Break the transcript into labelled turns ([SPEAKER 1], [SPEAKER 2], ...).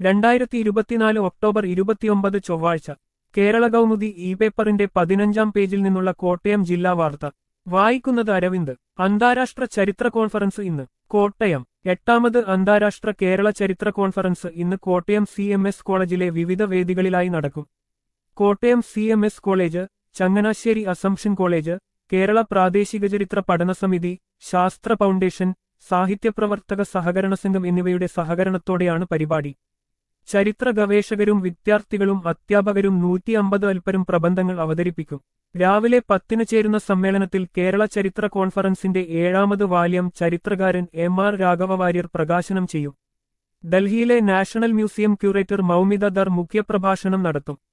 [SPEAKER 1] രണ്ടായിരത്തി ഇരുപത്തിനാല് ഒക്ടോബർ ഇരുപത്തിയൊമ്പത് ചൊവ്വാഴ്ച കേരള കൗമുദി ഇ പേപ്പറിന്റെ പതിനഞ്ചാം പേജിൽ നിന്നുള്ള കോട്ടയം ജില്ലാ വാർത്ത വായിക്കുന്നത് അരവിന്ദ് അന്താരാഷ്ട്ര ചരിത്ര കോൺഫറൻസ് ഇന്ന് കോട്ടയം എട്ടാമത് അന്താരാഷ്ട്ര കേരള ചരിത്ര കോൺഫറൻസ് ഇന്ന് കോട്ടയം സി എം എസ് കോളേജിലെ വിവിധ വേദികളിലായി നടക്കും Kottayam C M S college Changanassery Assumption college Kerala പ്രാദേശിക ചരിത്ര പഠന സമിതി ശാസ്ത്ര ഫൗണ്ടേഷൻ സാഹിത്യപ്രവർത്തക സഹകരണ സംഘം എന്നിവയുടെ സഹകരണത്തോടെയാണ് പരിപാടി ചരിത്ര ഗവേഷകരും വിദ്യാർത്ഥികളും അധ്യാപകരും നൂറ്റി അമ്പത് അൽപ്പരും പ്രബന്ധങ്ങൾ അവതരിപ്പിക്കും രാവിലെ പത്തിന് ചേരുന്ന സമ്മേളനത്തിൽ കേരള ചരിത്ര കോൺഫറൻസിന്റെ ഏഴാമത് വാല്യം ചരിത്രകാരൻ എം ആർ രാഘവ വാര്യർ പ്രകാശനം ചെയ്യും ഡൽഹിയിലെ national museum curator Moumita Dhar മുഖ്യപ്രഭാഷണം നടത്തും